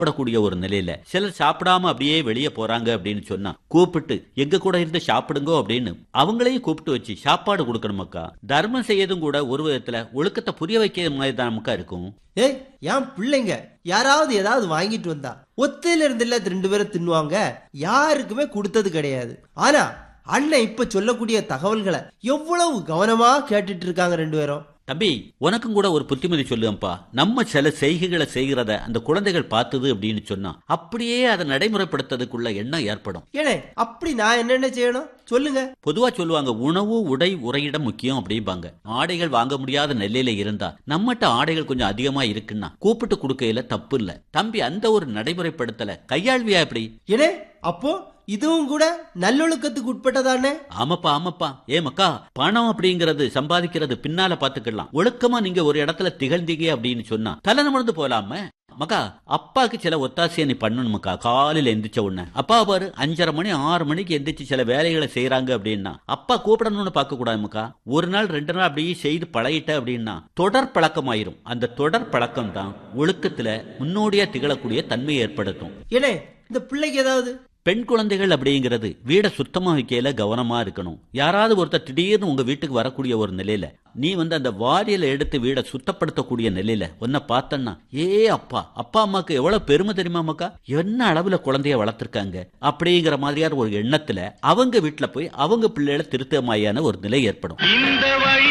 சாப்பிடக்கூடிய ஒரு நிலையில சிலர் சாப்பிடாம அப்படியே வெளியே போறாங்க அப்படின்னு சொன்னா கூப்பிட்டு எங்க கூட இருந்து சாப்பிடுங்க அப்படின்னு அவங்களையும் கூப்பிட்டு வச்சு சாப்பாடு கொடுக்கணுமாக்கா தர்மம் செய்யறதும் கூட ஒரு விதத்துல ஒழுக்கத்தை புரிய வைக்கிற மாதிரி தானக்கா இருக்கும் ஏய் என் பிள்ளைங்க யாராவது ஏதாவது வாங்கிட்டு வந்தா ஒத்தையில இருந்துல ரெண்டு பேரும் தின்னுவாங்க யாருக்குமே கொடுத்தது கிடையாது ஆனா அண்ணன் இப்ப சொல்லக்கூடிய தகவல்களை எவ்வளவு கவனமா கேட்டுட்டு இருக்காங்க ரெண்டு பேரும் தம்பி உனக்கும் கூட ஒரு புத்திமதி சொல்லுங்கப்பா நம்ம சில செய்கைகளை செய்கிறத அந்த குழந்தைகள் பார்த்தது அப்படின்னு சொன்னா அப்படியே அதை நடைமுறைப்படுத்துறதுக்குள்ள எண்ணம் ஏற்படும் ஏனே அப்படி நான் என்னென்ன செய்யணும் சொல்லுங்க பொதுவா சொல்லுவாங்க உணவு உடை உறையிடம் முக்கியம் அப்படிம்பாங்க ஆடைகள் வாங்க முடியாத நிலையில இருந்தா நம்மகிட்ட ஆடைகள் கொஞ்சம் அதிகமா இருக்குன்னா கூப்பிட்டு கொடுக்கையில தப்பு இல்ல தம்பி அந்த ஒரு நடைமுறைப்படுத்தல கையாள்வியா எப்படி ஏனே அப்போ இதுவும் கூட நல்லொழுக்கத்துக்கு உட்பட்டதானே ஆமாப்பா ஆமாப்பா ஏ மக்கா பணம் அப்படிங்கறது சம்பாதிக்கிறது பின்னால பாத்துக்கலாம் ஒழுக்கமா நீங்க ஒரு இடத்துல திகழ்ந்தீங்க அப்படின்னு சொன்னா தலை நிமிர்ந்து போலாம மக்கா அப்பாக்கு சில ஒத்தாசையை நீ பண்ணணுமுக்கா காலையில எந்திரிச்ச உடனே அப்பா பாரு அஞ்சரை மணி ஆறு மணிக்கு எந்திரிச்சு சில வேலைகளை செய்யறாங்க அப்படின்னா அப்பா கூப்பிடணும்னு பார்க்க கூடாது மக்கா ஒரு நாள் ரெண்டு நாள் அப்படியே செய்து பழகிட்ட அப்படின்னா தொடர் பழக்கமாயிரும் அந்த தொடர் பழக்கம் தான் ஒழுக்கத்துல முன்னோடியா திகழக்கூடிய தன்மையை ஏற்படுத்தும் ஏனே இந்த பிள்ளைக்கு ஏதாவது பெண் குழந்தைகள் அப்படிங்கிறது வீடை சுத்தமா வைக்கையில கவனமா இருக்கணும் யாராவது ஒருத்தர் திடீர்னு உங்க வீட்டுக்கு வரக்கூடிய ஒரு நிலையில நீ வந்து அந்த வாரியலை எடுத்து வீடை சுத்தப்படுத்தக்கூடிய நிலையில உன்னை பார்த்தன்னா ஏ அப்பா அப்பா அம்மாக்கு எவ்வளவு பெருமை தெரியுமா அம்மாக்கா என்ன அளவுல குழந்தைய வளர்த்திருக்காங்க அப்படிங்கிற மாதிரியான ஒரு எண்ணத்துல அவங்க வீட்டுல போய் அவங்க பிள்ளைகளை திருத்தமாயான ஒரு நிலை ஏற்படும் இந்த வழி